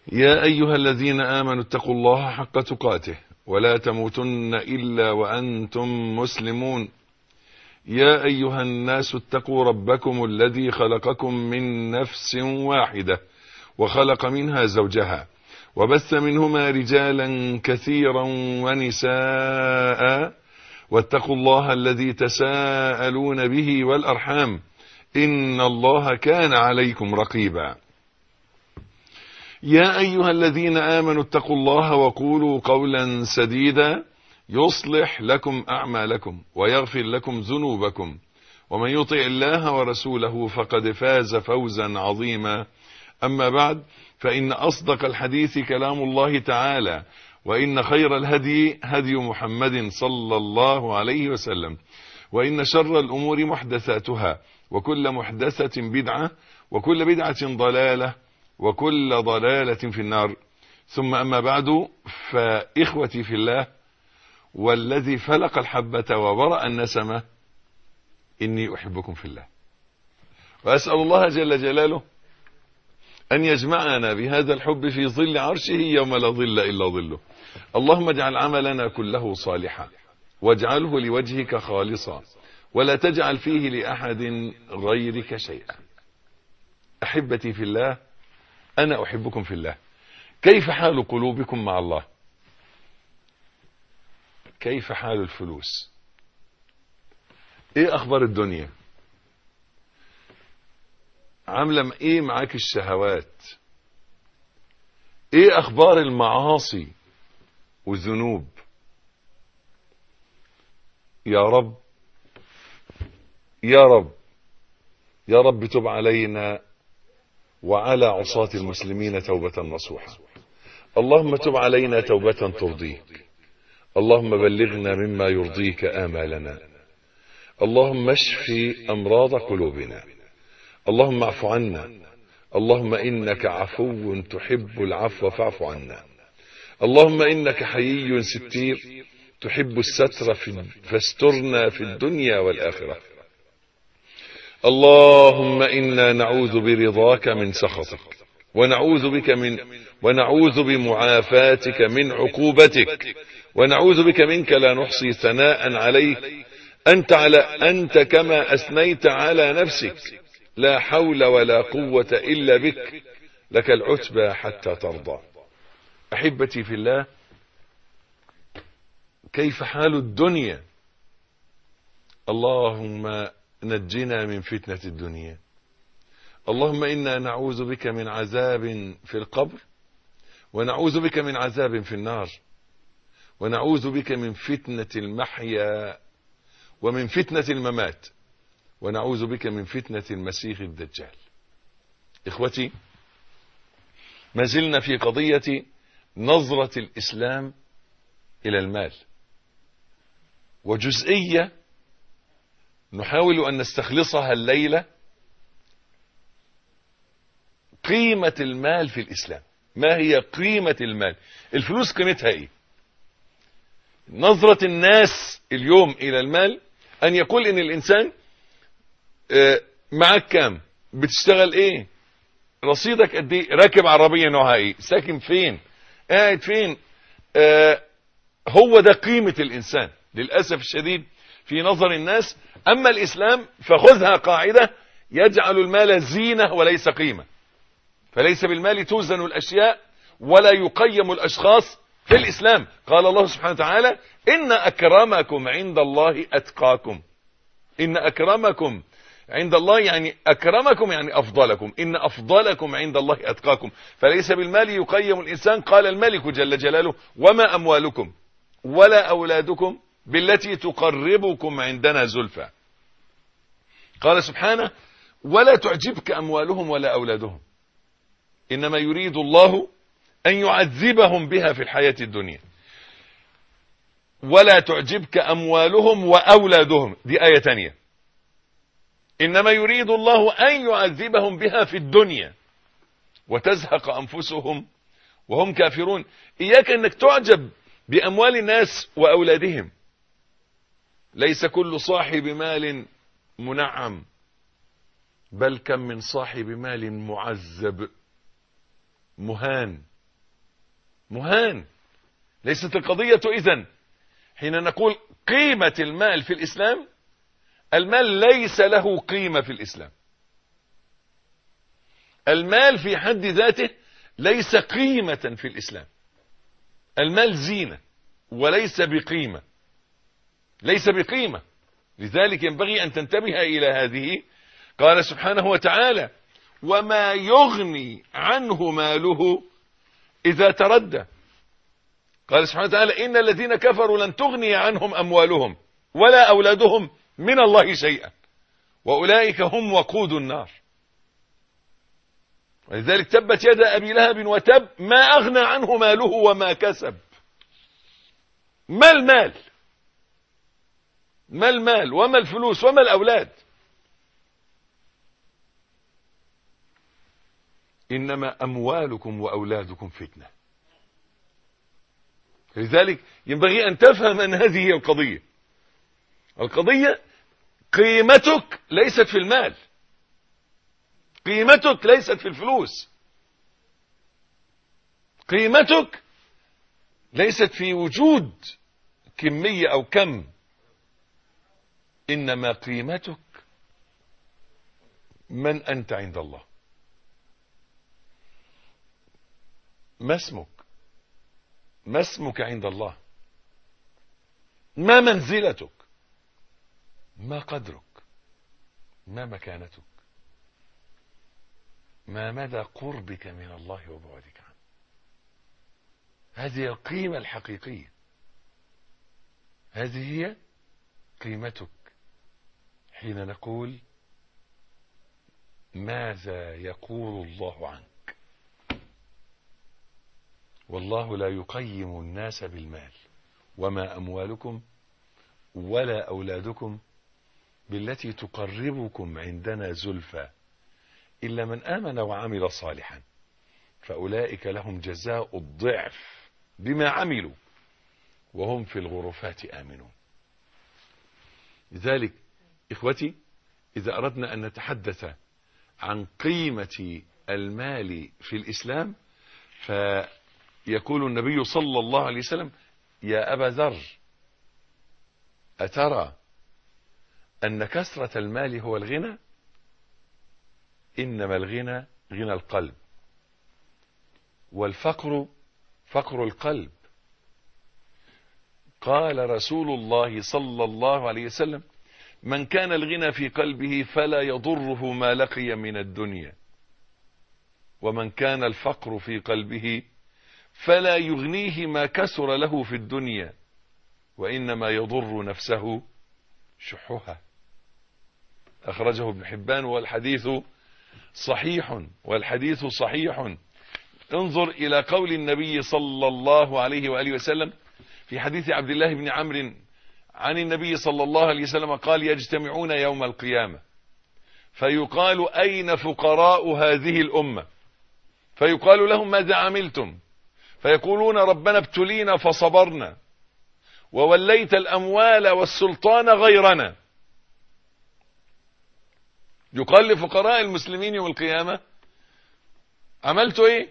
يا أيها الذين آمنوا اتقوا الله حق تقاته ولا تموتن إلا وأنتم مسلمون يا أيها الناس اتقوا ربكم الذي خلقكم من نفس واحدة وخلق منها زوجها وبث منهما رجالا كثيرا ونساء واتقوا الله الذي تساءلون به والأرحام إن الله كان عليكم رقيبا يا أيها الذين آمنوا اتقوا الله وقولوا قولا سديدا يصلح لكم أعمالكم ويغفر لكم ذنوبكم ومن يطع الله ورسوله فقد فاز فوزا عظيما أما بعد فإن أصدق الحديث كلام الله تعالى وإن خير الهدي هدي محمد صلى الله عليه وسلم وإن شر الأمور محدثاتها وكل محدثة بدعة وكل بدعة ضلالة وكل ضلالة في النار ثم أما بعد فإخوتي في الله والذي فلق الحبة وبرأ النسمة إني أحبكم في الله وأسأل الله جل جلاله أن يجمعنا بهذا الحب في ظل عرشه يوم لا ظل إلا ظله اللهم اجعل عملنا كله صالحا واجعله لوجهك خالصا ولا تجعل فيه لأحد غيرك شيئا أحبتي في الله أنا أحبكم في الله كيف حال قلوبكم مع الله كيف حال الفلوس ايه اخبار الدنيا عامله ايه معاك الشهوات ايه اخبار المعاصي والذنوب يا رب يا رب يا رب تب علينا وعلى عصاة المسلمين توبة نصوحة اللهم تب علينا توبة ترضيك اللهم بلغنا مما يرضيك آمالنا اللهم اشف أمراض قلوبنا اللهم اعف عنا اللهم إنك عفو تحب العفو فاعف عنا اللهم إنك حيي ستير تحب الستر في فاسترنا في الدنيا والآخرة اللهم إنا نعوذ برضاك من سخطك ونعوذ بك من ونعوذ بمعافاتك من عقوبتك ونعوذ بك منك لا نحصي ثناء عليك أنت على أنت كما أثنيت على نفسك لا حول ولا قوة إلا بك لك العتبى حتى ترضى أحبتي في الله كيف حال الدنيا اللهم نجنا من فتنة الدنيا اللهم إنا نعوذ بك من عذاب في القبر ونعوذ بك من عذاب في النار ونعوذ بك من فتنة المحيا ومن فتنة الممات ونعوذ بك من فتنة المسيح الدجال إخوتي ما زلنا في قضية نظرة الإسلام إلى المال وجزئية نحاول أن نستخلصها الليلة قيمة المال في الإسلام ما هي قيمة المال الفلوس قيمتها إيه نظرة الناس اليوم إلى المال أن يقول إن الإنسان معك كام بتشتغل إيه رصيدك قد إيه راكب عربية نوعها إيه ساكن فين قاعد فين آه هو ده قيمة الإنسان للأسف الشديد في نظر الناس أما الإسلام فخذها قاعدة يجعل المال زينة وليس قيمة فليس بالمال توزن الأشياء ولا يقيم الأشخاص في الإسلام قال الله سبحانه وتعالى إن أكرمكم عند الله أتقاكم إن أكرمكم عند الله يعني أكرمكم يعني أفضلكم إن أفضلكم عند الله أتقاكم فليس بالمال يقيم الإنسان قال الملك جل جلاله وما أموالكم ولا أولادكم بالتي تقربكم عندنا زلفى قال سبحانه ولا تعجبك أموالهم ولا أولادهم إنما يريد الله أن يعذبهم بها في الحياة الدنيا ولا تعجبك أموالهم وأولادهم دي آية تانية إنما يريد الله أن يعذبهم بها في الدنيا وتزهق أنفسهم وهم كافرون إياك أنك تعجب بأموال الناس وأولادهم ليس كل صاحب مال منعم بل كم من صاحب مال معذب مهان مهان ليست القضية إذن حين نقول قيمة المال في الإسلام المال ليس له قيمة في الإسلام المال في حد ذاته ليس قيمة في الإسلام المال زينة وليس بقيمة ليس بقيمة لذلك ينبغي أن تنتبه إلى هذه قال سبحانه وتعالى وما يغني عنه ماله إذا تردى قال سبحانه وتعالى إن الذين كفروا لن تغني عنهم أموالهم ولا أولادهم من الله شيئا وأولئك هم وقود النار ولذلك تبت يد أبي لهب وتب ما أغنى عنه ماله وما كسب ما المال ما المال وما الفلوس وما الأولاد إنما أموالكم وأولادكم فتنة لذلك ينبغي أن تفهم أن هذه هي القضية القضية قيمتك ليست في المال قيمتك ليست في الفلوس قيمتك ليست في وجود كمية أو كم إنما قيمتك من أنت عند الله ما اسمك ما اسمك عند الله ما منزلتك ما قدرك ما مكانتك ما مدى قربك من الله وبعدك عنه هذه القيمة الحقيقية هذه هي قيمتك حين نقول ماذا يقول الله عنك والله لا يقيم الناس بالمال وما أموالكم ولا أولادكم بالتي تقربكم عندنا زلفى إلا من آمن وعمل صالحا فأولئك لهم جزاء الضعف بما عملوا وهم في الغرفات آمنون لذلك إخوتي إذا أردنا أن نتحدث عن قيمة المال في الإسلام فيقول النبي صلى الله عليه وسلم يا أبا ذر أترى أن كثرة المال هو الغنى إنما الغنى غنى القلب والفقر فقر القلب قال رسول الله صلى الله عليه وسلم من كان الغنى في قلبه فلا يضره ما لقي من الدنيا ومن كان الفقر في قلبه فلا يغنيه ما كسر له في الدنيا وإنما يضر نفسه شحها أخرجه ابن حبان والحديث صحيح والحديث صحيح انظر إلى قول النبي صلى الله عليه وآله وسلم في حديث عبد الله بن عمرو عن النبي صلى الله عليه وسلم قال يجتمعون يوم القيامة فيقال أين فقراء هذه الأمة فيقال لهم ماذا عملتم فيقولون ربنا ابتلينا فصبرنا ووليت الأموال والسلطان غيرنا يقال لفقراء المسلمين يوم القيامة عملت ايه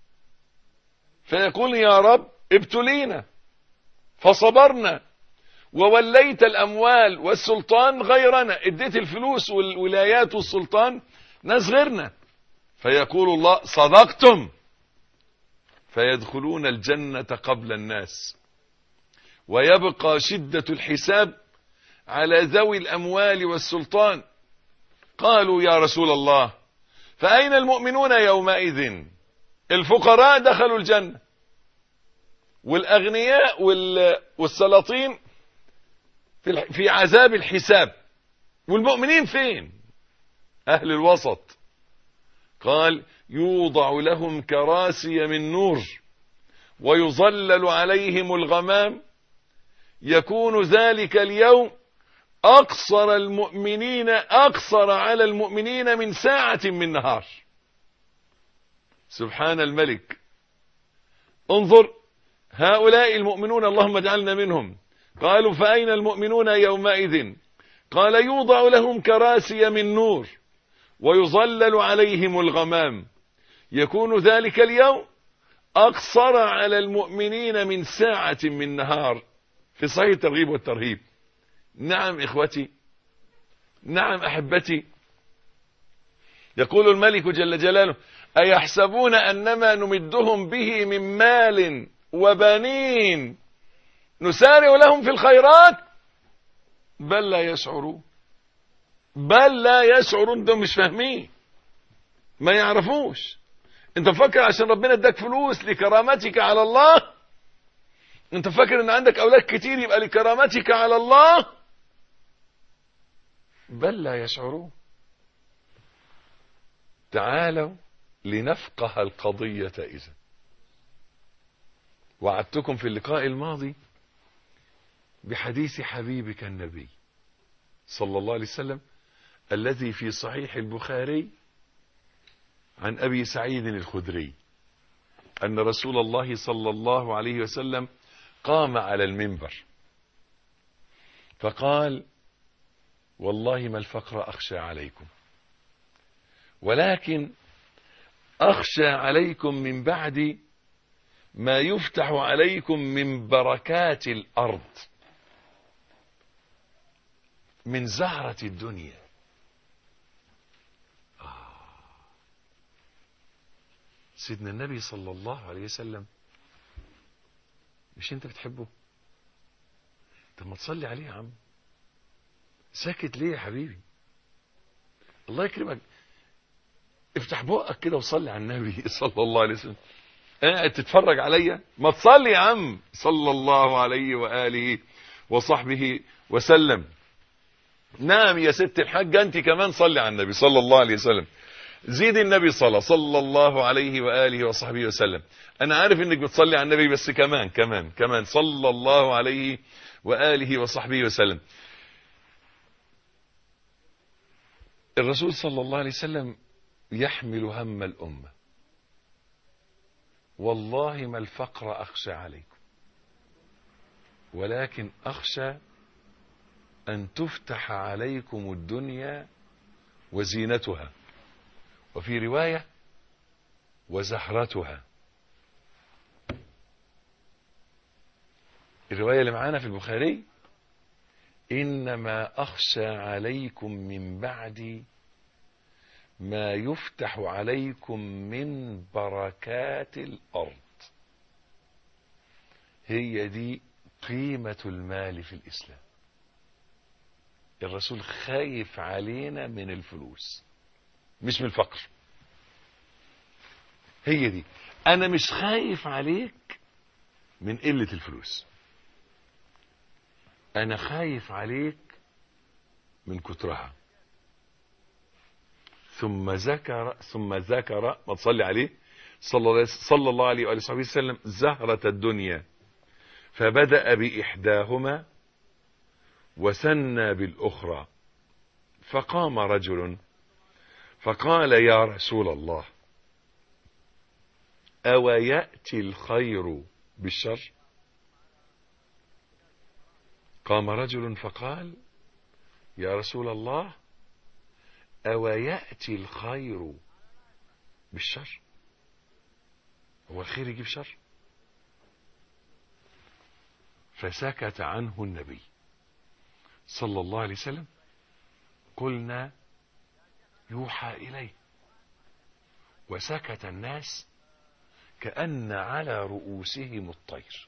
فيقول يا رب ابتلينا فصبرنا ووليت الاموال والسلطان غيرنا اديت الفلوس والولايات والسلطان ناس غيرنا فيقول الله صدقتم فيدخلون الجنة قبل الناس ويبقى شدة الحساب على ذوي الاموال والسلطان قالوا يا رسول الله فأين المؤمنون يومئذ الفقراء دخلوا الجنة والأغنياء والسلاطين في عذاب الحساب والمؤمنين فين أهل الوسط قال يوضع لهم كراسي من نور ويظلل عليهم الغمام يكون ذلك اليوم أقصر المؤمنين أقصر على المؤمنين من ساعة من نهار سبحان الملك انظر هؤلاء المؤمنون اللهم اجعلنا منهم قالوا فأين المؤمنون يومئذ قال يوضع لهم كراسي من نور ويظلل عليهم الغمام يكون ذلك اليوم أقصر على المؤمنين من ساعة من نهار في صحيح الترغيب والترهيب نعم إخوتي نعم أحبتي يقول الملك جل جلاله أيحسبون أنما نمدهم به من مال وبنين نسارع لهم في الخيرات بل لا يشعرون بل لا يشعرون دول مش فاهمين ما يعرفوش انت فاكر عشان ربنا اداك فلوس لكرامتك على الله انت فاكر ان عندك اولاد كتير يبقى لكرامتك على الله بل لا يشعرون تعالوا لنفقه القضية إذا وعدتكم في اللقاء الماضي بحديث حبيبك النبي صلى الله عليه وسلم الذي في صحيح البخاري عن أبي سعيد الخدري أن رسول الله صلى الله عليه وسلم قام على المنبر فقال والله ما الفقر أخشى عليكم ولكن أخشى عليكم من بعد ما يفتح عليكم من بركات الأرض من زهرة الدنيا آه. سيدنا النبي صلى الله عليه وسلم مش انت بتحبه طب ما تصلي عليه يا عم ساكت ليه يا حبيبي الله يكرمك افتح بقك كده وصلي على النبي صلى الله عليه وسلم قاعد تتفرج عليا ما تصلي يا عم صلى الله عليه وآله وصحبه وسلم نعم يا ست الحاجة انت كمان صلي على النبي صلى الله عليه وسلم زيد النبي صلى صلى الله عليه وآله وصحبه وسلم انا عارف انك بتصلي على النبي بس كمان كمان كمان صلى الله عليه وآله وصحبه وسلم الرسول صلى الله عليه وسلم يحمل هم الأمة والله ما الفقر أخشى عليكم ولكن أخشى أن تفتح عليكم الدنيا وزينتها وفي رواية وزهرتها الرواية اللي معانا في البخاري إنما أخشى عليكم من بعدي ما يفتح عليكم من بركات الأرض هي دي قيمة المال في الإسلام الرسول خايف علينا من الفلوس مش من الفقر هي دي أنا مش خايف عليك من قلة الفلوس أنا خايف عليك من كترها ثم ذكر ثم ذكر ما تصلي عليه صلى, صلى الله عليه وآله وصحبه وسلم زهرة الدنيا فبدأ بإحداهما وثنى بالأخرى فقام رجل فقال يا رسول الله أو يأتي الخير بالشر قام رجل فقال يا رسول الله أو يأتي الخير بالشر هو الخير يجيب شر فسكت عنه النبي صلى الله عليه وسلم قلنا يوحى إليه وسكت الناس كأن على رؤوسهم الطير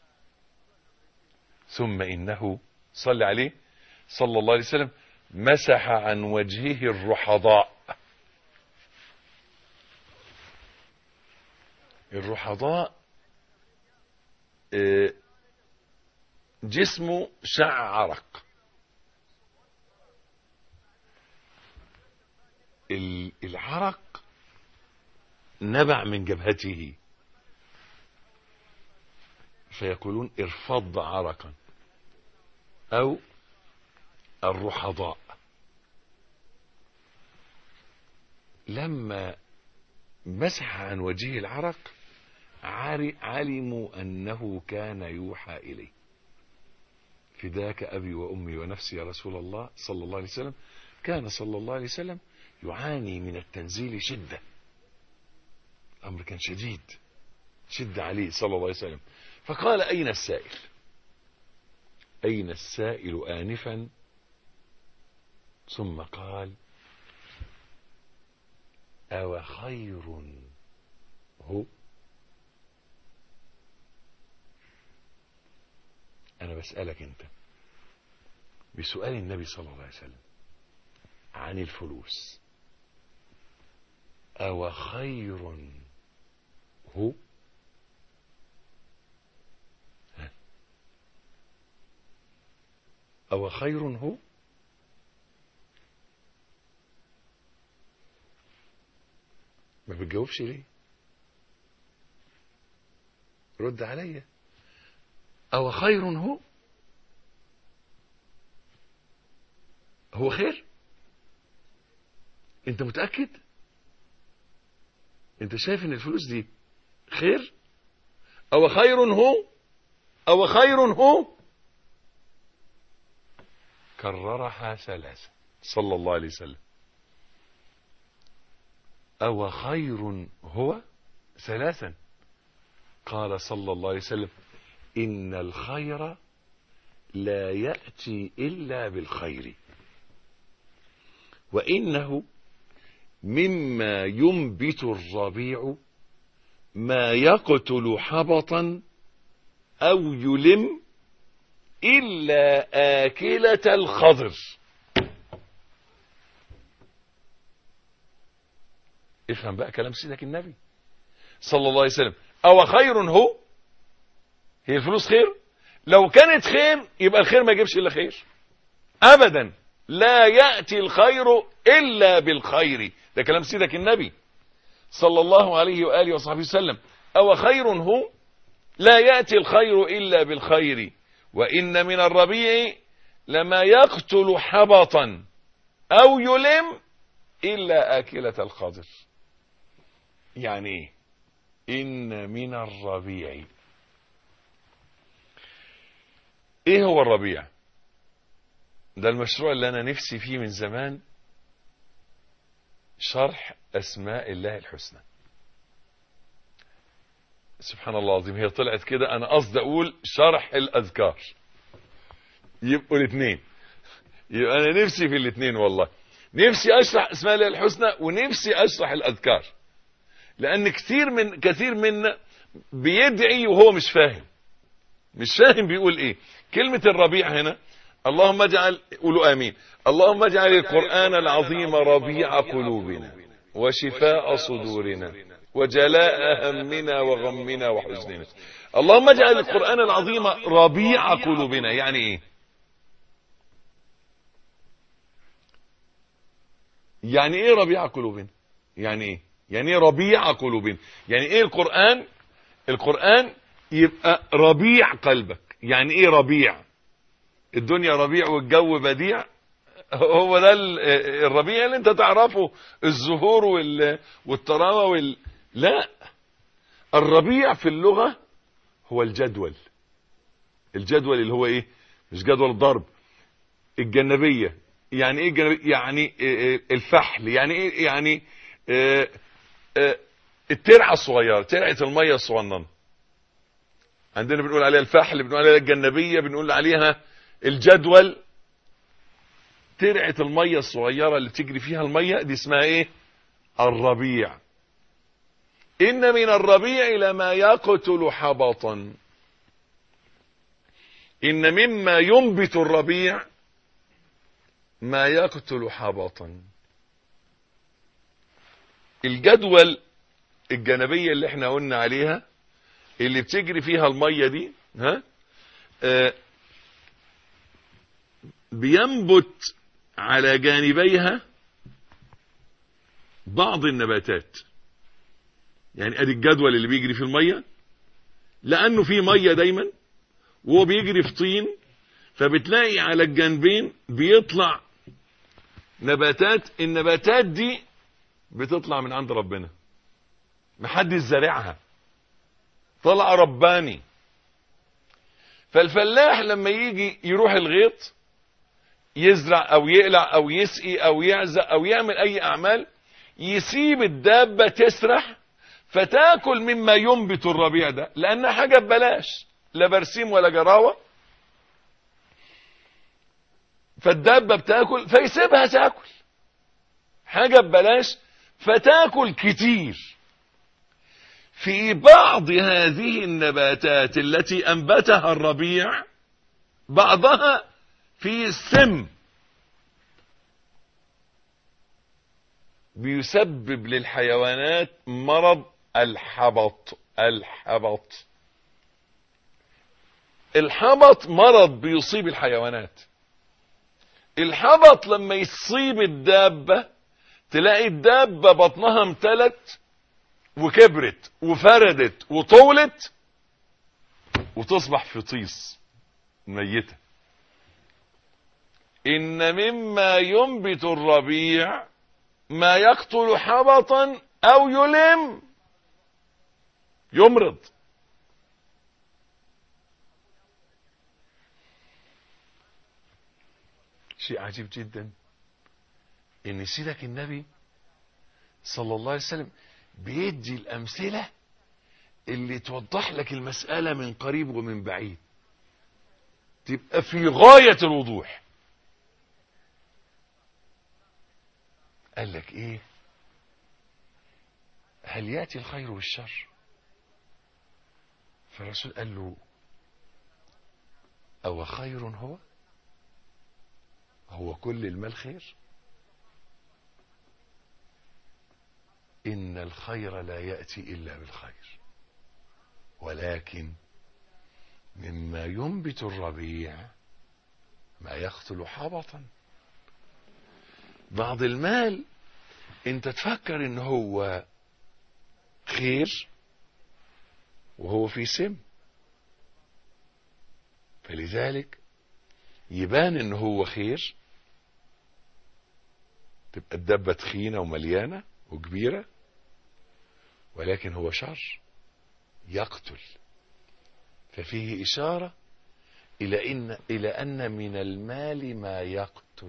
ثم إنه صلى عليه صلى الله عليه وسلم مسح عن وجهه الرحضاء الرحضاء جسمه شع عرق العرق نبع من جبهته فيقولون ارفض عرقا او الرحضاء لما مسح عن وجهه العرق علموا أنه كان يوحى إليه فداك أبي وأمي ونفسي يا رسول الله صلى الله عليه وسلم كان صلى الله عليه وسلم يعاني من التنزيل شدة الأمر كان شديد شد عليه صلى الله عليه وسلم فقال أين السائل أين السائل آنفا ثم قال أو خير هو أنا بسألك أنت بسؤال النبي صلى الله عليه وسلم عن الفلوس أو خير هو ها؟ أو خير هو ما بتجاوبش ليه رد عليا أو خير هو هو خير انت متأكد انت شايف ان الفلوس دي خير او خير هو او خير هو كررها ثلاثة صلى الله عليه وسلم او خير هو ثلاثا قال صلى الله عليه وسلم ان الخير لا يأتي الا بالخير وانه مما ينبت الربيع ما يقتل حبطا او يلم الا اكلة الخضر افهم بقى كلام سيدك النبي صلى الله عليه وسلم او خير هو هي الفلوس خير لو كانت خير يبقى الخير ما يجيبش الا خير ابدا لا يأتي الخير الا بالخير ده كلام سيدك النبي صلى الله عليه وآله وصحبه وسلم أو خير هو لا يأتي الخير إلا بالخير وإن من الربيع لما يقتل حبطا أو يلم إلا آكلة الخضر يعني إيه إن من الربيع إيه هو الربيع ده المشروع اللي أنا نفسي فيه من زمان شرح أسماء الله الحسنى سبحان الله العظيم هي طلعت كده أنا قصدي أقول شرح الأذكار يبقوا الاثنين يبقى أنا نفسي في الاثنين والله نفسي أشرح أسماء الله الحسنى ونفسي أشرح الأذكار لأن كثير من كثير منا بيدعي وهو مش فاهم مش فاهم بيقول إيه كلمة الربيع هنا اللهم اجعل قولوا آمين اللهم اجعل القرآن العظيم ربيع قلوبنا وشفاء صدورنا وجلاء همنا وغمنا وحزننا اللهم اجعل القرآن العظيم ربيع قلوبنا يعني ايه يعني ايه ربيع قلوبنا يعني ايه يعني ايه ربيع قلوبنا يعني ايه القرآن القرآن يبقى ربيع قلبك يعني ايه ربيع الدنيا ربيع والجو بديع هو ده الربيع اللي انت تعرفه الزهور والتراوة وال... لا الربيع في اللغة هو الجدول الجدول اللي هو ايه مش جدول الضرب الجنبية يعني ايه الجنبية يعني الفحل يعني ايه يعني اه اه الترعة الصغيرة ترعة المية الصغننة عندنا بنقول عليها الفحل بنقول عليها الجنبية بنقول عليها الجدول ترعة المية الصغيرة اللي تجري فيها المية دي اسمها ايه الربيع ان من الربيع لما يقتل حبطا ان مما ينبت الربيع ما يقتل حبطا الجدول الجانبية اللي احنا قلنا عليها اللي بتجري فيها المية دي ها آه بينبت على جانبيها بعض النباتات يعني ادي الجدول اللي بيجري في المية لانه في مية دايما وهو بيجري في طين فبتلاقي على الجانبين بيطلع نباتات النباتات دي بتطلع من عند ربنا محدش زارعها طلع رباني فالفلاح لما يجي يروح الغيط يزرع او يقلع او يسقي او يعزق او يعمل اي اعمال يسيب الدابة تسرح فتاكل مما ينبت الربيع ده لانها حاجه ببلاش لا برسيم ولا جراوه فالدابه بتاكل فيسيبها تاكل حاجه ببلاش فتاكل كتير في بعض هذه النباتات التي انبتها الربيع بعضها في السم بيسبب للحيوانات مرض الحبط الحبط الحبط مرض بيصيب الحيوانات الحبط لما يصيب الدابة تلاقي الدابة بطنها امتلت وكبرت وفردت وطولت وتصبح في طيس ميتة إن مما ينبت الربيع ما يقتل حبطا أو يلم يمرض شيء عجيب جدا ان سيدك النبي صلى الله عليه وسلم بيدي الامثله اللي توضح لك المساله من قريب ومن بعيد تبقى في غايه الوضوح قال لك ايه هل ياتي الخير والشر فالرسول قال له او خير هو هو كل المال خير ان الخير لا ياتي الا بالخير ولكن مما ينبت الربيع ما يقتل حبطا بعض المال انت تفكر ان هو خير وهو في سم فلذلك يبان ان هو خير تبقى الدبة تخينة ومليانة وكبيرة ولكن هو شر يقتل ففيه إشارة إلى إن إلى أن من المال ما يقتل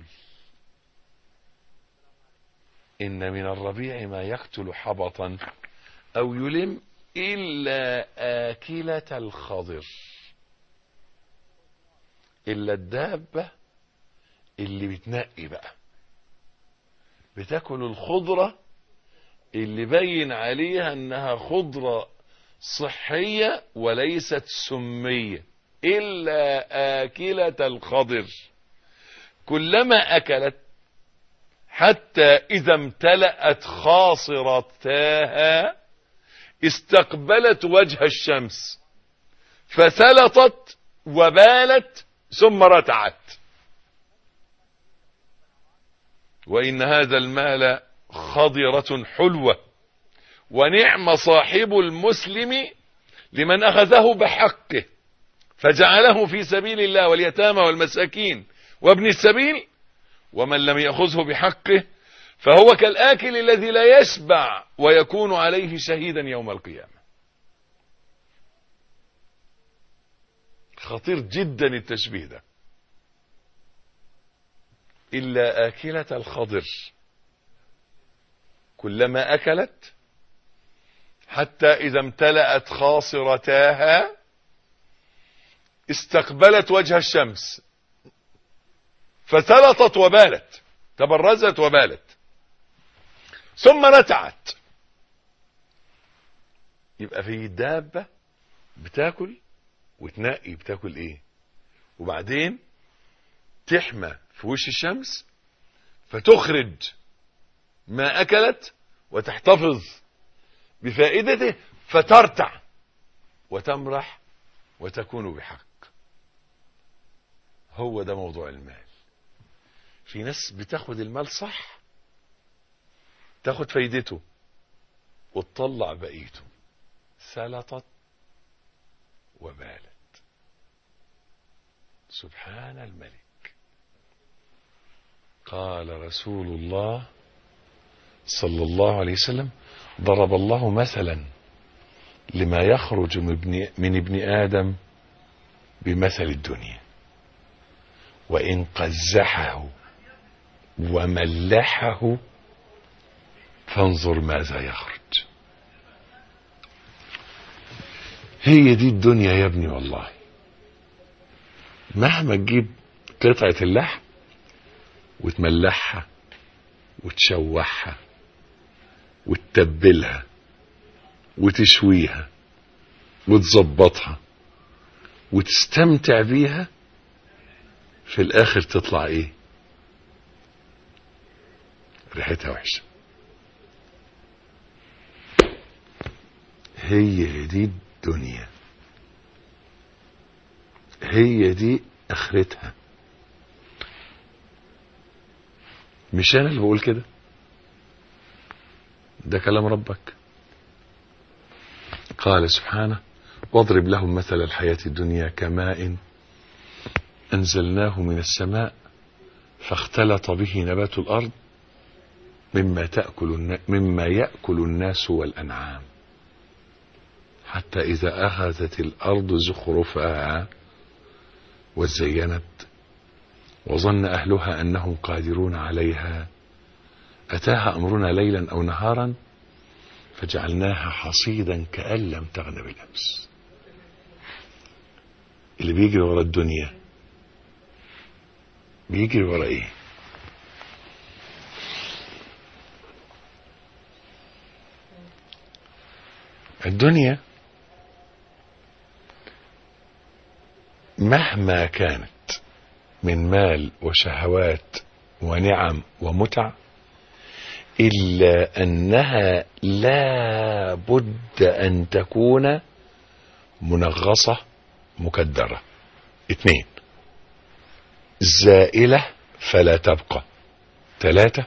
إن من الربيع ما يقتل حبطا أو يلم إلا آكلة الخضر إلا الدابة اللي بتنقي بقى بتاكل الخضرة اللي بين عليها انها خضرة صحية وليست سمية الا اكلة الخضر كلما اكلت حتى اذا امتلأت خاصرتاها استقبلت وجه الشمس فسلطت وبالت ثم رتعت وإن هذا المال خضرة حلوة ونعم صاحب المسلم لمن أخذه بحقه فجعله في سبيل الله واليتامى والمساكين وابن السبيل ومن لم يأخذه بحقه فهو كالآكل الذي لا يشبع ويكون عليه شهيدا يوم القيامة خطير جدا التشبيه ده إلا آكلة الخضر كلما أكلت حتى إذا امتلأت خاصرتاها استقبلت وجه الشمس فسلطت وبالت تبرزت وبالت ثم رتعت يبقى في دابة بتاكل وتنقي بتاكل ايه وبعدين تحمى في وش الشمس فتخرج ما اكلت وتحتفظ بفائدته فترتع وتمرح وتكون بحق هو ده موضوع المال في ناس بتاخد المال صح تاخد فايدته وتطلع بقيته سلطت وبالت سبحان الملك قال رسول الله صلى الله عليه وسلم ضرب الله مثلا لما يخرج من ابن, من ابن آدم بمثل الدنيا وإن قزحه وملحه فانظر ماذا يخرج هي دي الدنيا يا ابني والله مهما تجيب قطعة اللحم وتملحها وتشوحها وتتبلها وتشويها وتظبطها وتستمتع بيها في الاخر تطلع ايه ريحتها وحشه هي دي الدنيا هي دي اخرتها مش انا اللي بقول كده ده كلام ربك قال سبحانه واضرب لهم مثل الحياة الدنيا كماء أنزلناه من السماء فاختلط به نبات الأرض مما تأكل مما يأكل الناس والأنعام حتى إذا أخذت الأرض زخرفها وزينت وظن أهلها أنهم قادرون عليها أتاها أمرنا ليلا أو نهارا فجعلناها حصيدا كأن لم تغن بالأمس اللي بيجري ورا الدنيا بيجري ورا ايه الدنيا مهما كانت من مال وشهوات ونعم ومتع إلا أنها لا بد أن تكون منغصة مكدرة اثنين زائلة فلا تبقى ثلاثة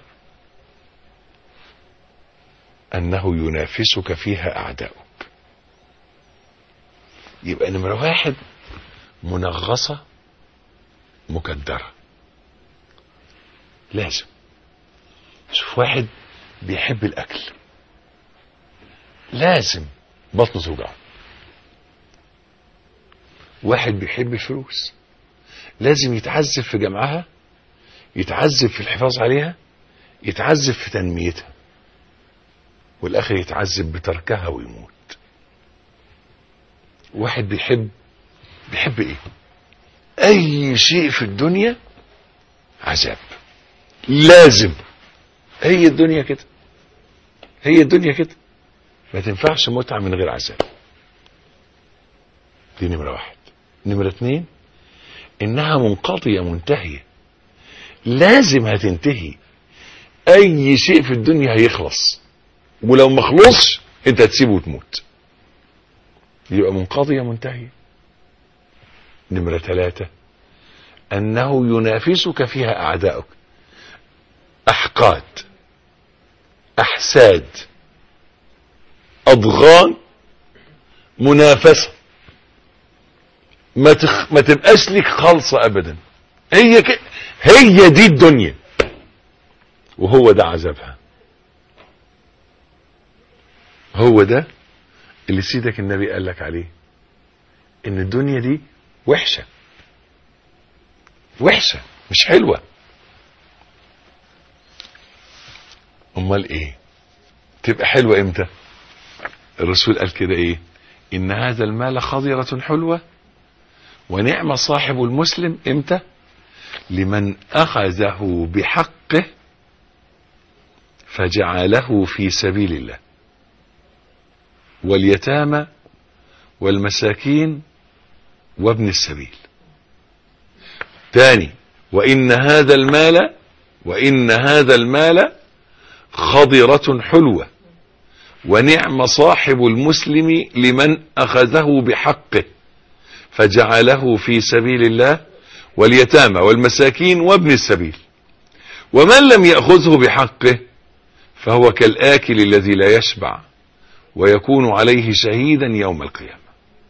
أنه ينافسك فيها أعداؤك يبقى نمرة واحد منغصة مكدرة لازم شوف واحد بيحب الأكل لازم بطنه توجعه واحد بيحب الفلوس لازم يتعذب في جمعها يتعذب في الحفاظ عليها يتعذب في تنميتها والاخر يتعذب بتركها ويموت واحد بيحب بيحب ايه اي شيء في الدنيا عذاب لازم هي الدنيا كده هي الدنيا كده ما تنفعش متعة من غير عذاب دي نمرة واحد نمرة اتنين انها منقضية منتهية لازم هتنتهي اي شيء في الدنيا هيخلص ولو ما خلصش انت هتسيبه وتموت يبقى منقضية منتهية نمرة ثلاثة انه ينافسك فيها اعدائك احقاد احساد اضغان منافسه ما تخ... ما تبقاش ليك خالصه ابدا هي ك... هي دي الدنيا وهو ده عذابها هو ده اللي سيدك النبي قال لك عليه ان الدنيا دي وحشه وحشه مش حلوه امال ايه تبقى حلوه امتى الرسول قال كده ايه ان هذا المال خضره حلوه ونعم صاحب المسلم امتى لمن اخذه بحقه فجعله في سبيل الله واليتامى والمساكين وابن السبيل تاني وان هذا المال وان هذا المال خضرة حلوة ونعم صاحب المسلم لمن اخذه بحقه فجعله في سبيل الله واليتامى والمساكين وابن السبيل ومن لم يأخذه بحقه فهو كالآكل الذي لا يشبع ويكون عليه شهيدا يوم القيامة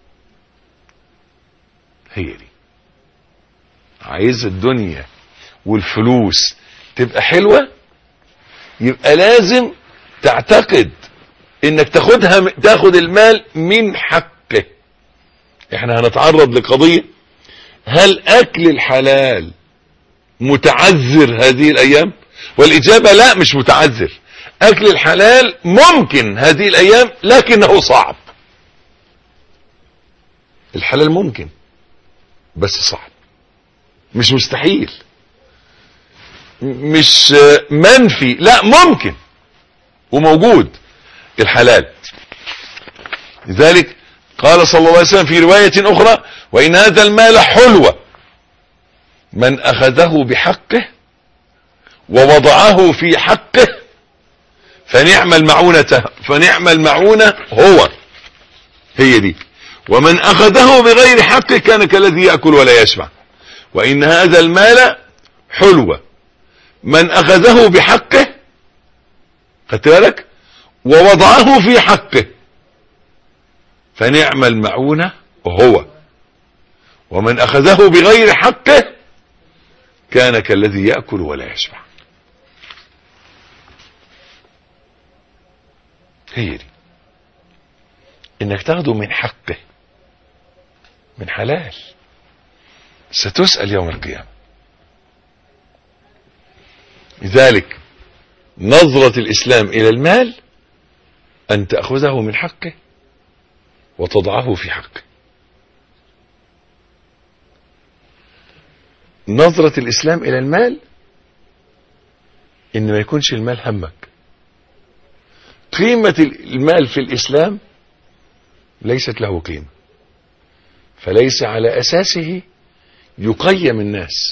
هي دي عايز الدنيا والفلوس تبقى حلوة يبقى لازم تعتقد انك تاخدها تاخد المال من حقه احنا هنتعرض لقضية هل اكل الحلال متعذر هذه الايام والاجابة لا مش متعذر اكل الحلال ممكن هذه الايام لكنه صعب الحلال ممكن بس صعب مش مستحيل م- مش آه، منفي لا ممكن وموجود الحلال لذلك قال صلى الله عليه وسلم في رواية أخرى وإن هذا المال حلوة من أخذه بحقه ووضعه في حقه فنعم المعونة فنعم المعونة هو هي دي ومن أخذه بغير حقه كان كالذي يأكل ولا يشبع وإن هذا المال حلوة من أخذه بحقه خدت بالك ووضعه في حقه فنعم المعونة هو ومن أخذه بغير حقه كان كالذي يأكل ولا يشبع هي دي انك تاخده من حقه من حلال ستسأل يوم القيامة لذلك نظرة الإسلام إلى المال أن تأخذه من حقه وتضعه في حقه نظرة الإسلام إلى المال إن ما يكونش المال همك قيمة المال في الإسلام ليست له قيمة فليس على أساسه يقيم الناس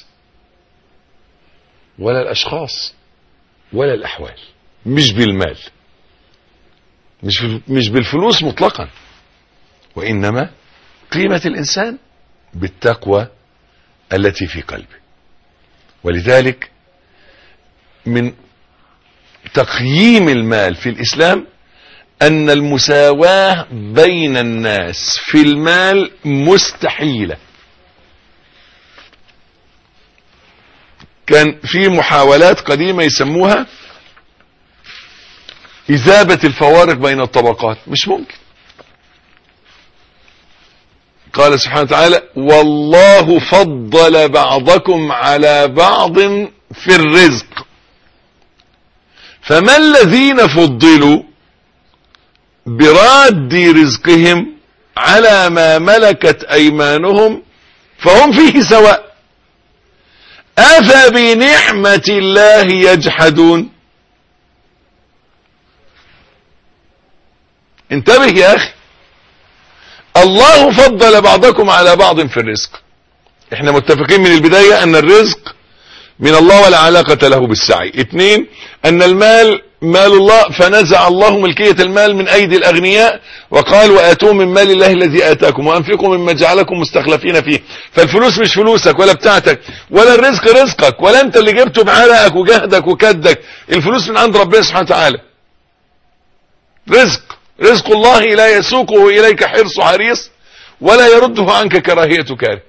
ولا الأشخاص ولا الأحوال مش بالمال مش مش بالفلوس مطلقا وإنما قيمة الإنسان بالتقوى التي في قلبه ولذلك من تقييم المال في الإسلام أن المساواة بين الناس في المال مستحيلة كان في محاولات قديمة يسموها إذابة الفوارق بين الطبقات مش ممكن قال سبحانه وتعالى والله فضل بعضكم على بعض في الرزق فما الذين فضلوا براد رزقهم على ما ملكت ايمانهم فهم فيه سواء افبنعمة الله يجحدون انتبه يا اخي الله فضل بعضكم على بعض في الرزق احنا متفقين من البداية ان الرزق من الله ولا علاقة له بالسعي اثنين ان المال مال الله فنزع الله ملكية المال من ايدي الاغنياء وقال واتوا من مال الله الذي اتاكم وانفقوا مما جعلكم مستخلفين فيه فالفلوس مش فلوسك ولا بتاعتك ولا الرزق رزقك ولا انت اللي جبته بعرقك وجهدك وكدك الفلوس من عند ربنا سبحانه وتعالى رزق رزق الله لا يسوقه اليك حرص حريص ولا يرده عنك كراهية كاره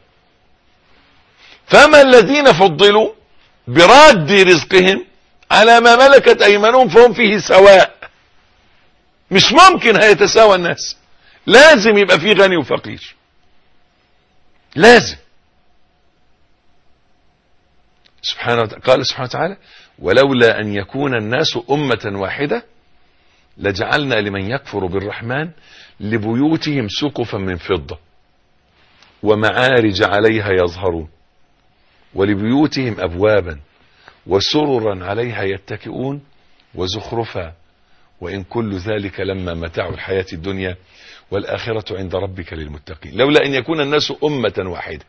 فما الذين فضلوا براد رزقهم على ما ملكت ايمانهم فهم فيه سواء مش ممكن هيتساوى الناس لازم يبقى فيه غني وفقير لازم سبحانه وتعالى قال سبحانه وتعالى ولولا ان يكون الناس امة واحدة لجعلنا لمن يكفر بالرحمن لبيوتهم سقفا من فضة ومعارج عليها يظهرون ولبيوتهم أبوابا وسررا عليها يتكئون وزخرفا وإن كل ذلك لما متاع الحياة الدنيا والآخرة عند ربك للمتقين لولا أن يكون الناس أمة واحدة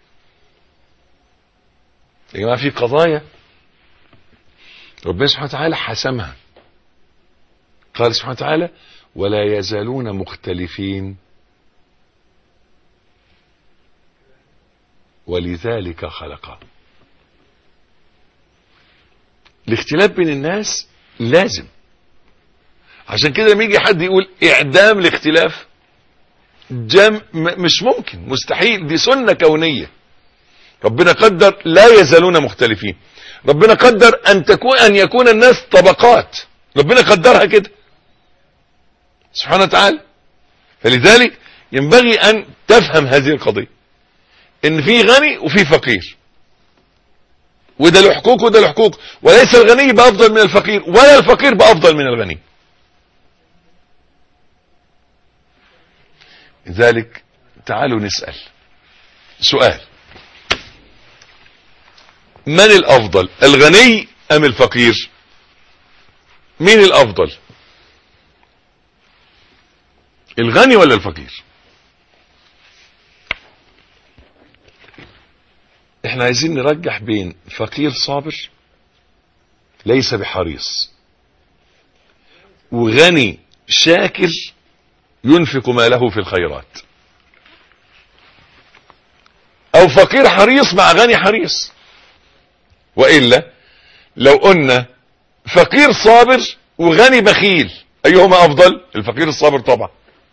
يا جماعة في قضايا ربنا سبحانه وتعالى حسمها قال سبحانه وتعالى ولا يزالون مختلفين ولذلك خلقهم الاختلاف بين الناس لازم عشان كده لما يجي حد يقول اعدام الاختلاف جم مش ممكن مستحيل دي سنة كونية ربنا قدر لا يزالون مختلفين ربنا قدر ان تكون ان يكون الناس طبقات ربنا قدرها كده سبحانه وتعالى فلذلك ينبغي ان تفهم هذه القضية ان في غني وفي فقير وده له حقوق وده له حقوق وليس الغني بافضل من الفقير ولا الفقير بافضل من الغني لذلك تعالوا نسأل سؤال من الافضل الغني ام الفقير مين الافضل الغني ولا الفقير احنا عايزين نرجح بين فقير صابر ليس بحريص وغني شاكر ينفق ماله في الخيرات او فقير حريص مع غني حريص وإلا لو قلنا فقير صابر وغني بخيل ايهما افضل الفقير الصابر طبعا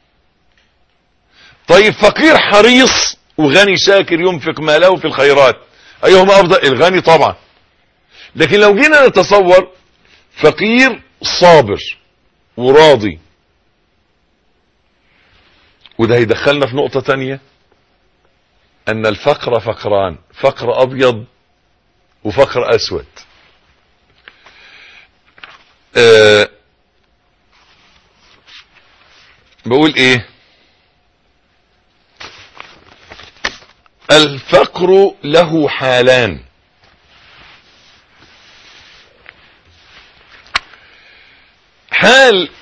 طيب فقير حريص وغني شاكر ينفق ماله في الخيرات ايهما افضل الغني طبعا لكن لو جينا نتصور فقير صابر وراضي وده هيدخلنا في نقطة تانية ان الفقر فقران فقر ابيض وفقر اسود أه بقول ايه الفقر له حالان حال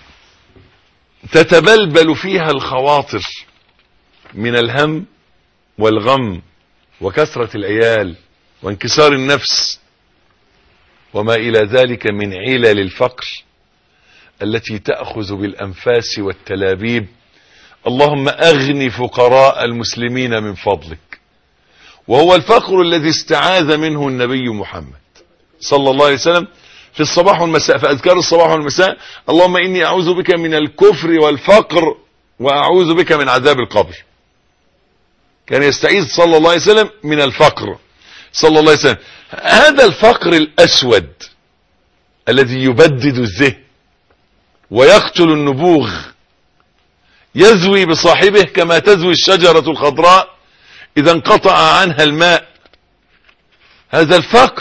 تتبلبل فيها الخواطر من الهم والغم وكثرة العيال وانكسار النفس وما إلى ذلك من علل الفقر التي تأخذ بالأنفاس والتلابيب اللهم أغن فقراء المسلمين من فضلك وهو الفقر الذي استعاذ منه النبي محمد صلى الله عليه وسلم في الصباح والمساء في أذكار الصباح والمساء اللهم إني أعوذ بك من الكفر والفقر وأعوذ بك من عذاب القبر كان يستعيذ صلى الله عليه وسلم من الفقر صلى الله عليه وسلم هذا الفقر الأسود الذي يبدد الذهن ويقتل النبوغ يزوي بصاحبه كما تزوي الشجرة الخضراء إذا انقطع عنها الماء هذا الفقر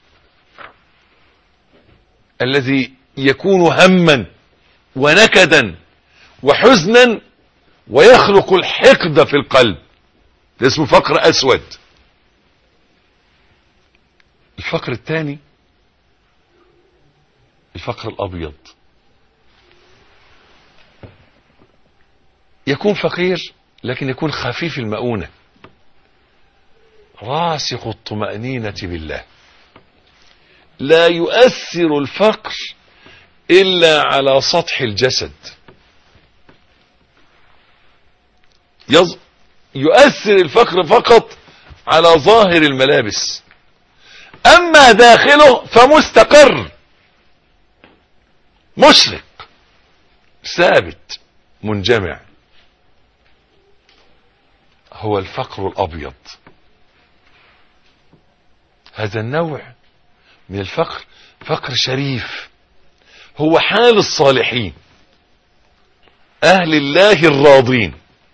الذي يكون هما ونكدا وحزنا ويخلق الحقد في القلب ده اسمه فقر أسود الفقر الثاني الفقر الأبيض يكون فقير لكن يكون خفيف المؤونة راسخ الطمأنينة بالله لا يؤثر الفقر إلا على سطح الجسد يز... يؤثر الفقر فقط على ظاهر الملابس أما داخله فمستقر مشرق ثابت منجمع هو الفقر الأبيض هذا النوع من الفقر فقر شريف هو حال الصالحين أهل الله الراضين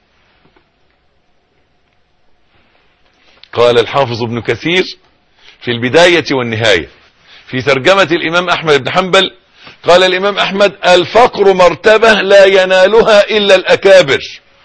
قال الحافظ ابن كثير في البداية والنهاية في ترجمة الإمام أحمد بن حنبل قال الإمام أحمد الفقر مرتبة لا ينالها إلا الأكابر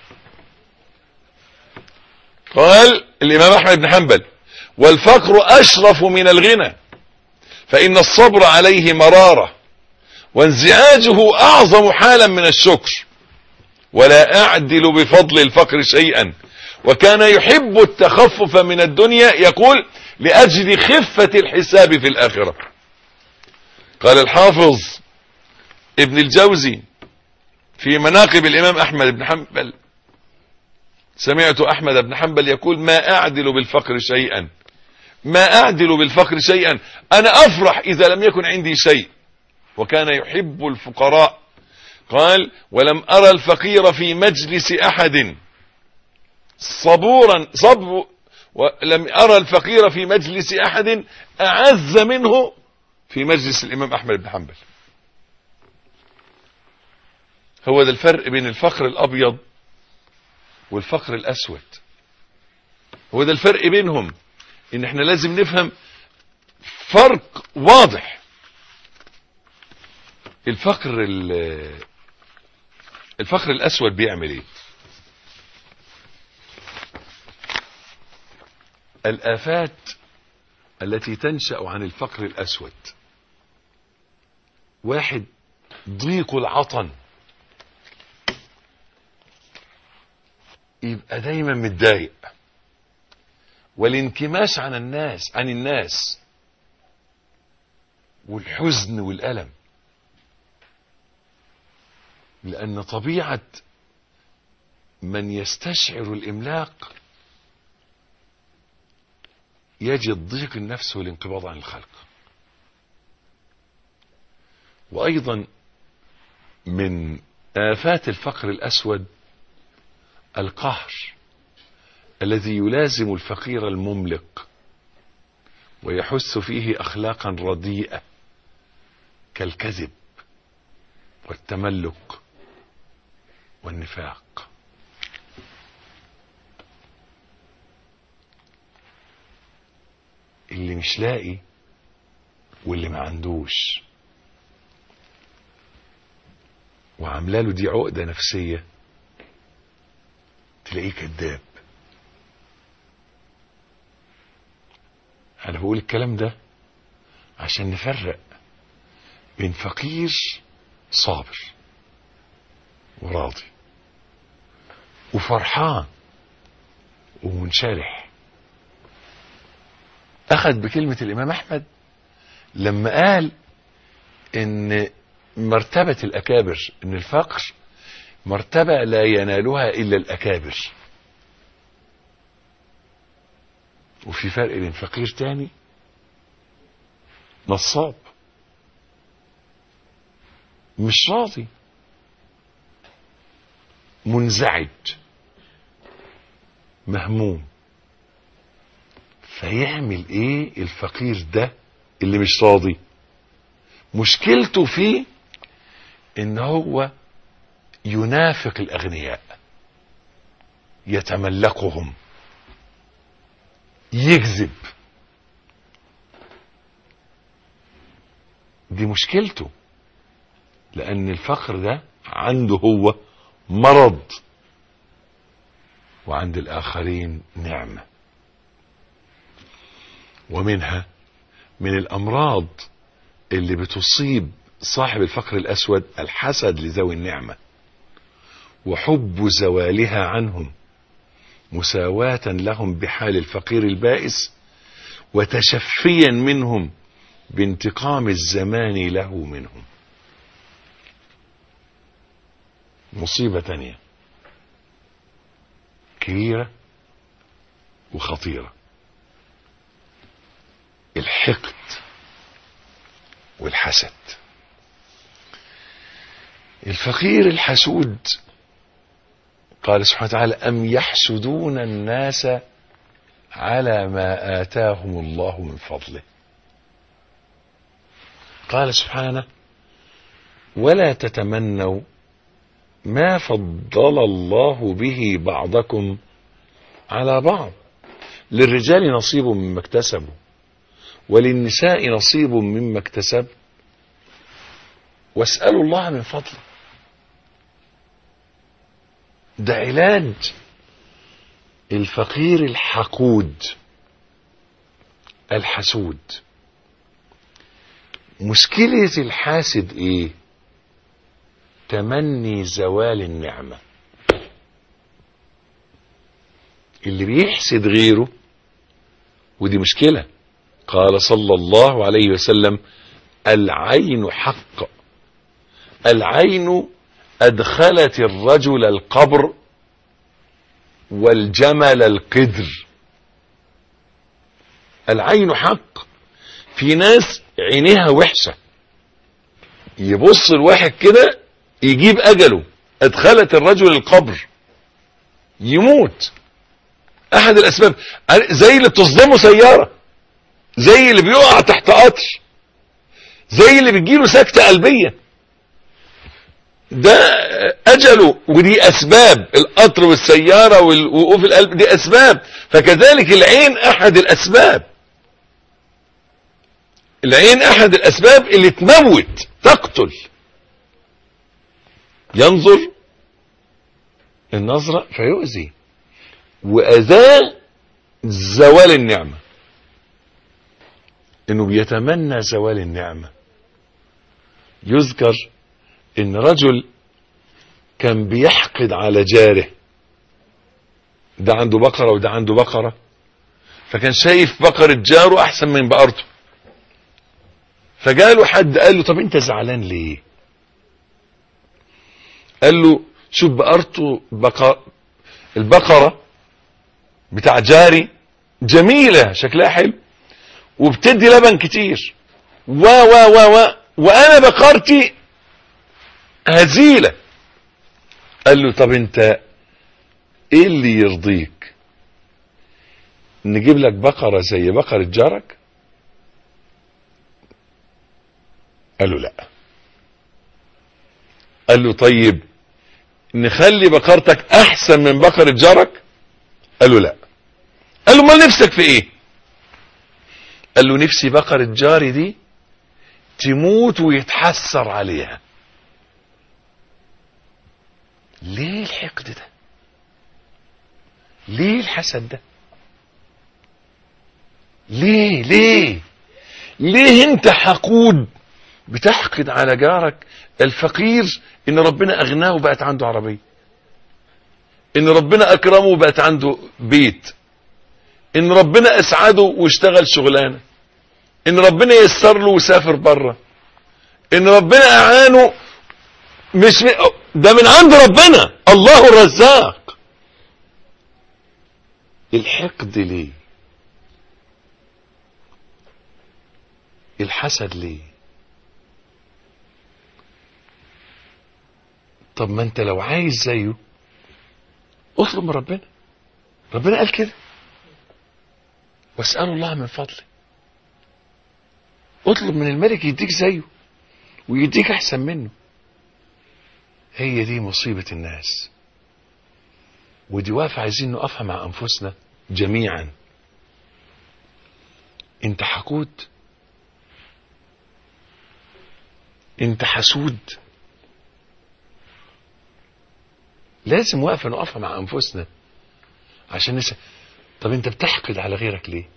قال الإمام أحمد بن حنبل والفقر أشرف من الغنى فإن الصبر عليه مرارة وانزعاجه أعظم حالا من الشكر ولا أعدل بفضل الفقر شيئا وكان يحب التخفف من الدنيا يقول لأجل خفة الحساب في الآخرة قال الحافظ ابن الجوزي في مناقب الإمام أحمد بن حنبل سمعت أحمد بن حنبل يقول ما أعدل بالفقر شيئا ما أعدل بالفقر شيئا أنا أفرح إذا لم يكن عندي شيء وكان يحب الفقراء قال ولم أرى الفقير في مجلس أحد صبورا صب ولم أرى الفقير في مجلس أحد أعز منه في مجلس الإمام أحمد بن حنبل هو ده الفرق بين الفقر الأبيض والفقر الأسود هو ده الفرق بينهم ان احنا لازم نفهم فرق واضح الفقر الفقر الأسود بيعمل ايه الآفات التي تنشأ عن الفقر الأسود واحد ضيق العطن يبقى دايما متضايق والانكماش عن الناس عن الناس والحزن والألم لأن طبيعة من يستشعر الإملاق يجد ضيق النفس والانقباض عن الخلق وأيضا من آفات الفقر الأسود القهر الذي يلازم الفقير المملق ويحث فيه أخلاقا رديئة كالكذب والتملك والنفاق اللي مش لاقي واللي ما عندوش وعاملاله دي عقدة نفسية تلاقيه كذاب انا بقول الكلام ده عشان نفرق بين فقير صابر وراضي وفرحان ومنشرح اخذ بكلمة الامام احمد لما قال ان مرتبة الاكابر ان الفقر مرتبة لا ينالها الا الاكابر وفي فرق بين فقير تاني نصاب مش راضي منزعج مهموم فيعمل ايه الفقير ده اللي مش راضي مشكلته فيه ان هو ينافق الاغنياء يتملكهم يكذب دي مشكلته لان الفقر ده عنده هو مرض وعند الاخرين نعمه ومنها من الامراض اللي بتصيب صاحب الفقر الاسود الحسد لذوي النعمه وحب زوالها عنهم مساواة لهم بحال الفقير البائس وتشفيا منهم بانتقام الزمان له منهم مصيبة تانية كبيرة وخطيرة الحقد والحسد الفقير الحسود قال سبحانه وتعالى أم يحسدون الناس على ما آتاهم الله من فضله قال سبحانه ولا تتمنوا ما فضل الله به بعضكم على بعض للرجال نصيب مما اكتسبوا وللنساء نصيب مما اكتسب واسألوا الله من فضله ده علاج الفقير الحقود الحسود مشكلة الحاسد ايه تمني زوال النعمة اللي بيحسد غيره ودي مشكلة قال صلى الله عليه وسلم العين حق العين أدخلت الرجل القبر والجمل القدر العين حق في ناس عينيها وحشة يبص الواحد كده يجيب أجله أدخلت الرجل القبر يموت أحد الأسباب زي اللي بتصدمه سيارة زي اللي بيقع تحت قطر زي اللي بتجيله سكتة قلبية ده أجله ودي أسباب القطر والسيارة والوقوف القلب دي أسباب فكذلك العين أحد الأسباب العين أحد الأسباب اللي تموت تقتل ينظر النظرة فيؤذي وأذاه زوال النعمة انه بيتمنى زوال النعمة يذكر ان رجل كان بيحقد على جاره ده عنده بقرة وده عنده بقرة فكان شايف بقرة جاره احسن من بقرته فجاله حد قال له طب انت زعلان ليه قال له شوف بقرته بقر البقرة بتاع جاري جميلة شكلها حلو وبتدي لبن كتير و و و و وانا بقرتي هزيلة قال له طب انت ايه اللي يرضيك نجيب لك بقرة زي بقرة جارك قال له لا قال له طيب نخلي بقرتك احسن من بقرة جارك قال له لا قال له ما نفسك في ايه قال له نفسي بقرة جاري دي تموت ويتحسر عليها ليه الحقد ده ليه الحسد ده ليه ليه ليه انت حقود بتحقد على جارك الفقير ان ربنا اغناه وبقت عنده عربية ان ربنا اكرمه وبقت عنده بيت ان ربنا اسعده واشتغل شغلانة ان ربنا يسر له وسافر بره ان ربنا اعانه مش م... ده من عند ربنا الله الرزاق الحقد ليه الحسد ليه طب ما انت لو عايز زيه اطلب من ربنا ربنا قال كده واسألوا الله من فضله اطلب من الملك يديك زيه ويديك احسن منه هي دي مصيبة الناس ودي واقفة عايزين نقفها مع انفسنا جميعا انت حقود انت حسود لازم واقفة نقفها مع انفسنا عشان نسأل طب انت بتحقد على غيرك ليه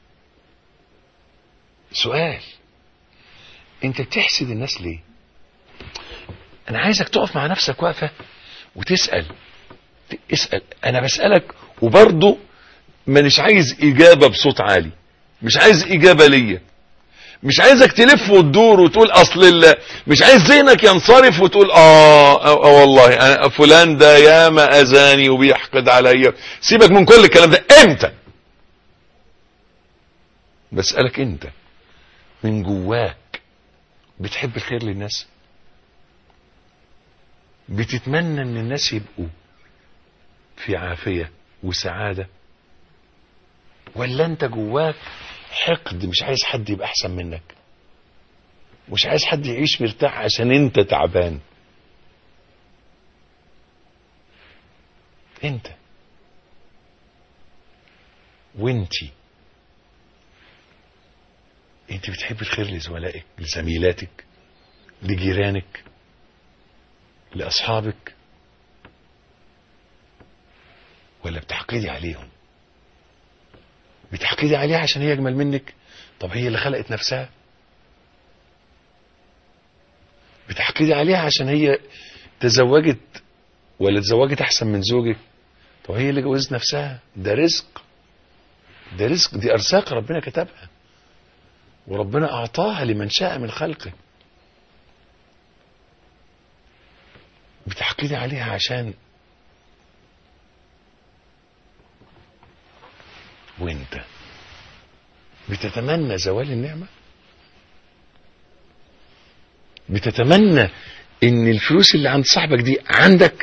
سؤال انت بتحسد الناس ليه انا عايزك تقف مع نفسك واقفة وتسأل اسأل انا بسألك وبرضه مانيش عايز اجابة بصوت عالي مش عايز اجابة ليا مش عايزك تلف وتدور وتقول اصل الله مش عايز ذهنك ينصرف وتقول اه, آه, آه والله أنا فلان ده ياما اذاني وبيحقد عليا سيبك من كل الكلام ده امتى بسألك انت من جواك بتحب الخير للناس بتتمنى ان الناس يبقوا في عافية وسعادة ولا انت جواك حقد مش عايز حد يبقى احسن منك مش عايز حد يعيش مرتاح عشان انت تعبان انت وانتي انت بتحب الخير لزملائك لزميلاتك لجيرانك لاصحابك ولا بتحقدي عليهم بتحقدي عليها عشان هي اجمل منك طب هي اللي خلقت نفسها بتحقدي عليها عشان هي تزوجت ولا تزوجت احسن من زوجك طب هي اللي جوزت نفسها ده رزق ده رزق دي ارزاق ربنا كتبها وربنا اعطاها لمن شاء من خلقه بتحقدي عليها عشان وانت بتتمنى زوال النعمة بتتمنى ان الفلوس اللي عند صاحبك دي عندك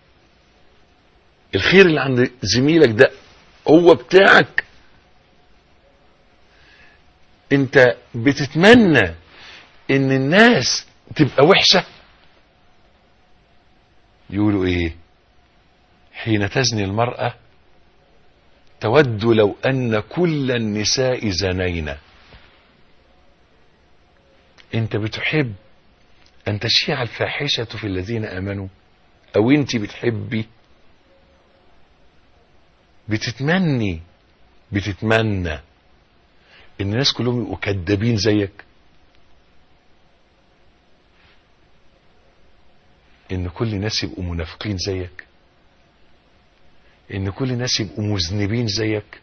الخير اللي عند زميلك ده هو بتاعك انت بتتمنى ان الناس تبقى وحشة يقولوا ايه حين تزني المرأة تود لو أن كل النساء زنينا أنت بتحب أن تشيع الفاحشة في الذين آمنوا أو أنت بتحبي بتتمني بتتمنى ان الناس كلهم يبقوا كدابين زيك ان كل الناس يبقوا منافقين زيك ان كل الناس يبقوا مذنبين زيك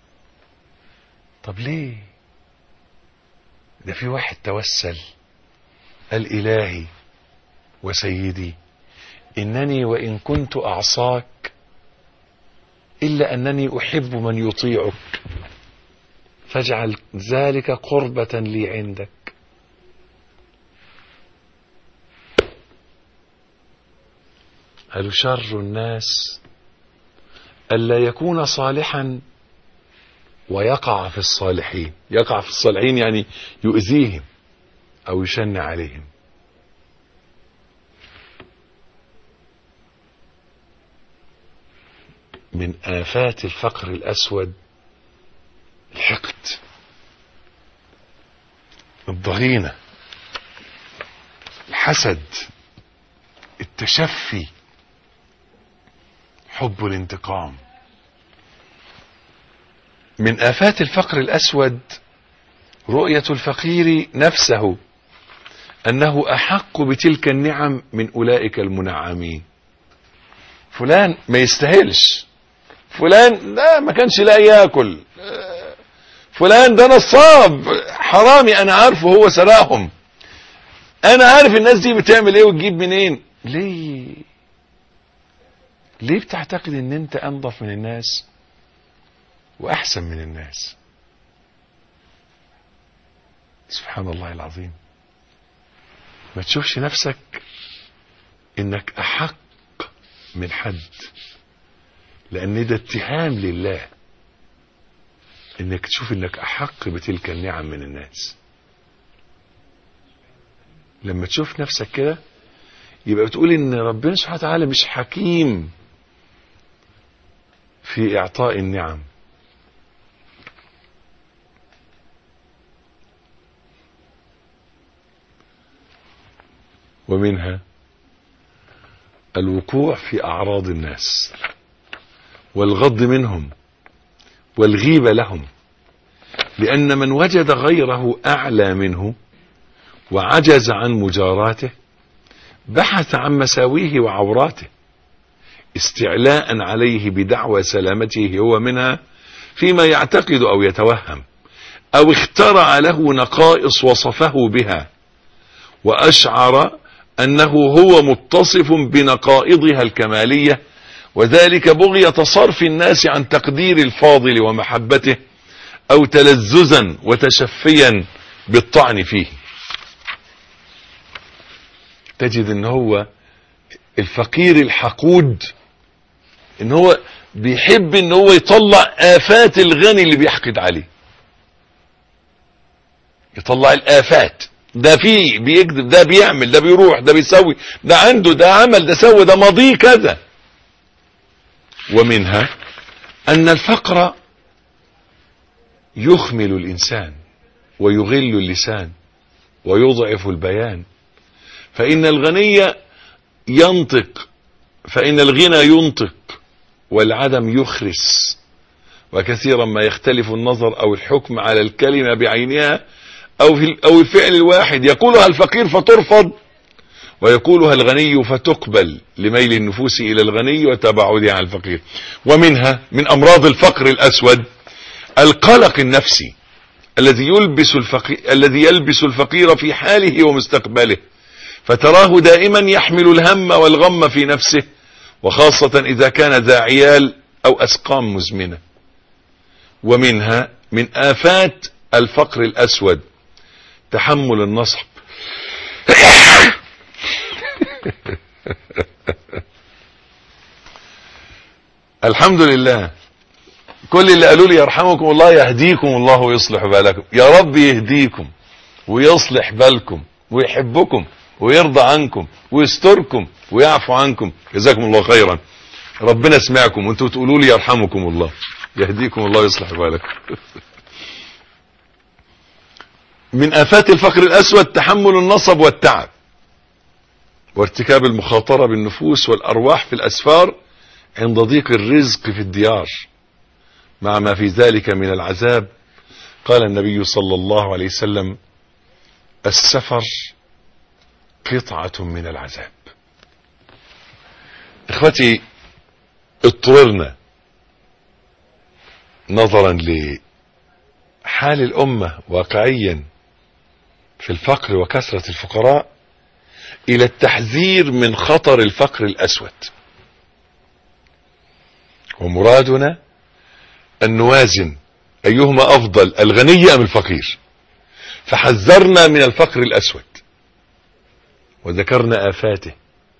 طب ليه ده في واحد توسل قال الهي وسيدي انني وان كنت اعصاك الا انني احب من يطيعك فاجعل ذلك قربة لي عندك قالوا شر الناس ألا يكون صالحا ويقع في الصالحين يقع في الصالحين يعني يؤذيهم أو يشن عليهم من آفات الفقر الأسود الحقد الضغينة الحسد التشفي حب الانتقام من آفات الفقر الأسود رؤية الفقير نفسه أنه أحق بتلك النعم من أولئك المنعمين فلان ما يستاهلش فلان ده ما كانش لا ياكل فلان ده نصاب حرامي انا عارفه هو سرقهم انا عارف الناس دي بتعمل ايه وتجيب منين ليه ليه بتعتقد ان انت انظف من الناس واحسن من الناس سبحان الله العظيم ما تشوفش نفسك انك احق من حد لان ده اتهام لله انك تشوف انك احق بتلك النعم من الناس لما تشوف نفسك كده يبقى بتقول ان ربنا سبحانه وتعالى مش حكيم في اعطاء النعم ومنها الوقوع في اعراض الناس والغض منهم والغيبة لهم لأن من وجد غيره أعلى منه وعجز عن مجاراته بحث عن مساويه وعوراته استعلاء عليه بدعوى سلامته هو منها فيما يعتقد أو يتوهم أو اخترع له نقائص وصفه بها وأشعر أنه هو متصف بنقائضها الكمالية وذلك بغية صرف الناس عن تقدير الفاضل ومحبته او تلذذا وتشفيا بالطعن فيه تجد ان هو الفقير الحقود ان هو بيحب ان هو يطلع افات الغني اللي بيحقد عليه يطلع الافات ده فيه بيكذب ده بيعمل ده بيروح ده بيسوي ده عنده ده عمل ده سوى ده ماضيه كذا ومنها أن الفقر يخمل الإنسان ويغل اللسان ويضعف البيان فإن الغني ينطق فإن الغنى ينطق والعدم يخرس وكثيرا ما يختلف النظر أو الحكم على الكلمة بعينها أو, في أو الفعل الواحد يقولها الفقير فترفض ويقولها الغني فتقبل لميل النفوس إلى الغني وتباعدها عن الفقير ومنها من أمراض الفقر الأسود القلق النفسي الذي يلبس الفقير الذي يلبس الفقير في حاله ومستقبله فتراه دائما يحمل الهم والغم في نفسه وخاصة إذا كان ذا عيال أو أسقام مزمنة ومنها من آفات الفقر الأسود تحمل النصب الحمد لله كل اللي قالوا لي يرحمكم الله يهديكم الله ويصلح بالكم يا رب يهديكم ويصلح بالكم ويحبكم ويرضى عنكم ويستركم ويعفو عنكم جزاكم الله خيرا ربنا سمعكم وانتوا تقولوا لي يرحمكم الله يهديكم الله ويصلح بالكم من آفات الفقر الأسود تحمل النصب والتعب وارتكاب المخاطرة بالنفوس والأرواح في الأسفار عند ضيق الرزق في الديار مع ما في ذلك من العذاب قال النبي صلى الله عليه وسلم السفر قطعة من العذاب اخوتي اضطررنا نظرا لحال الامة واقعيا في الفقر وكثرة الفقراء الى التحذير من خطر الفقر الاسود ومرادنا ان نوازن ايهما افضل الغني ام الفقير فحذرنا من الفقر الاسود وذكرنا افاته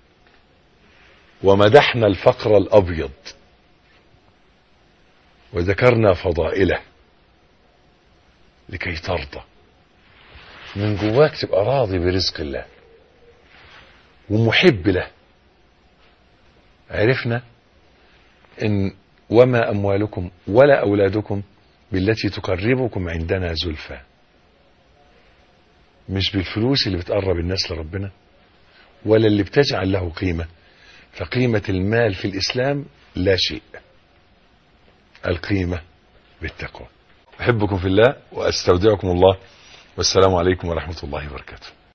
ومدحنا الفقر الابيض وذكرنا فضائله لكي ترضى من جواك تبقى راضي برزق الله ومحب له عرفنا ان وما اموالكم ولا اولادكم بالتي تقربكم عندنا زلفى مش بالفلوس اللي بتقرب الناس لربنا ولا اللي بتجعل له قيمة فقيمة المال في الإسلام لا شيء القيمة بالتقوى أحبكم في الله وأستودعكم الله والسلام عليكم ورحمة الله وبركاته